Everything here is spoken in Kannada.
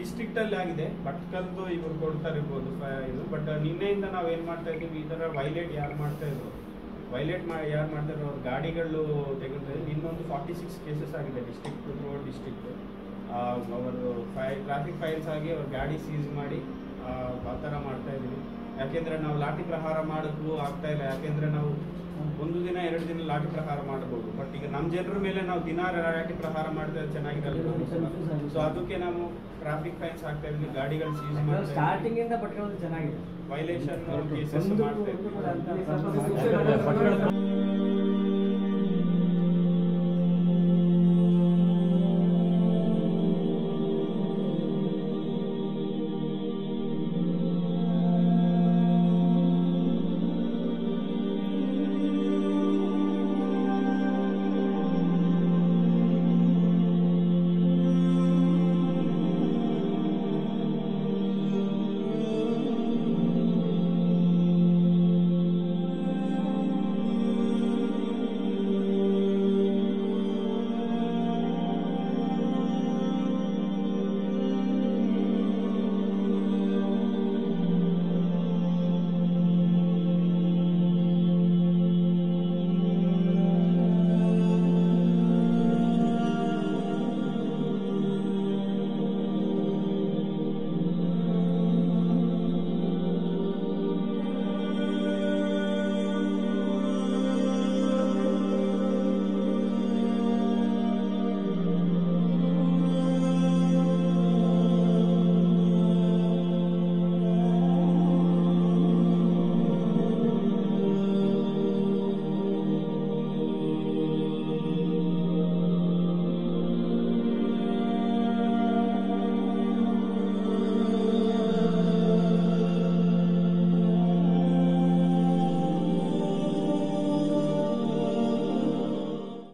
ಡಿಸ್ಟ್ರಿಕ್ಟ್ ಅಲ್ಲಿ ಆಗಿದೆ ಭಟ್ಕಲ್ದು ಇವ್ರು ಕೊಡ್ತಾ ಇರ್ಬೋದು ಫ- ಇದು ಬಟ್ ನಿನ್ನೆಯಿಂದ ನಾವು ಏನ್ ಮಾಡ್ತಾ ಇದೀವಿ ಈ ತರ ವೈಲೇಟ್ ಯಾರು ಮಾಡ್ತಾ ಇದ್ರು ವೈಲೇಟ್ ಮಾಡಿ ಯಾರು ಮಾಡ್ತಾ ಇದ್ರು ಅವ್ರ ಗಾಡಿಗಳು ತೆಗೆದ್ರೆ ಇನ್ನೊಂದು ಫಾರ್ಟಿ ಸಿಕ್ಸ್ ಕೇಸಸ್ ಆಗಿದೆ ಡಿಸ್ಟ್ರಿಕ್ಟ್ ಥ್ರೂ ಡಿಸ್ಟ್ರಿಕ್ಟ್ ಅವರು ಫೈ ಟ್ರಾಫಿಕ್ ಫೈಲ್ಸ್ ಆಗಿ ಅವ್ರ ಗಾಡಿ ಸೀಸ್ ಮಾಡಿ ಆ, ಆ ಥರ ಮಾಡ್ತಾ ಇದೀವಿ ಯಾಕೆಂದ್ರೆ ನಾವು ಲಾಠಿ ಪ್ರಹಾರ ಮಾಡೋಕ್ಕೂ ಆಗ್ತಾ ಇಲ್ಲ ಯಾಕೆಂದ್ರೆ ನಾವು ಒಂದು ದಿನ ಎರಡು ದಿನ ಲಾಠಿ ಪ್ರಹಾರ ಮಾಡಬಹುದು ಬಟ್ ಈಗ ನಮ್ಮ ಜನರ ಮೇಲೆ ನಾವು ದಿನ ಲಾಠಿ ಪ್ರಹಾರ ಮಾಡಿದ್ರೆ ಚೆನ್ನಾಗಿರಲ್ಲ ಸೊ ಅದಕ್ಕೆ ನಾವು ಟ್ರಾಫಿಕ್ ಫೈನ್ಸ್ ಹಾಕ್ತಾ ಇದ್ವಿ ಗಾಡಿಗಳು ಸೀಸ್ ಮಾಡ್ತಾ ಸ್ಟಾರ್ಟಿಂಗ್ ಇಂದ ಪಟ್ಕೊಳ್ಳೋದು ಚೆನ್ನಾಗಿದೆ ವೈಲೇಷನ್ ಕೇಸಸ್ ಒಂದು- ಮಾಡ್ತಾ ಒಂದು ಕೂಡ ಇದ್ವಿ ಅಂತ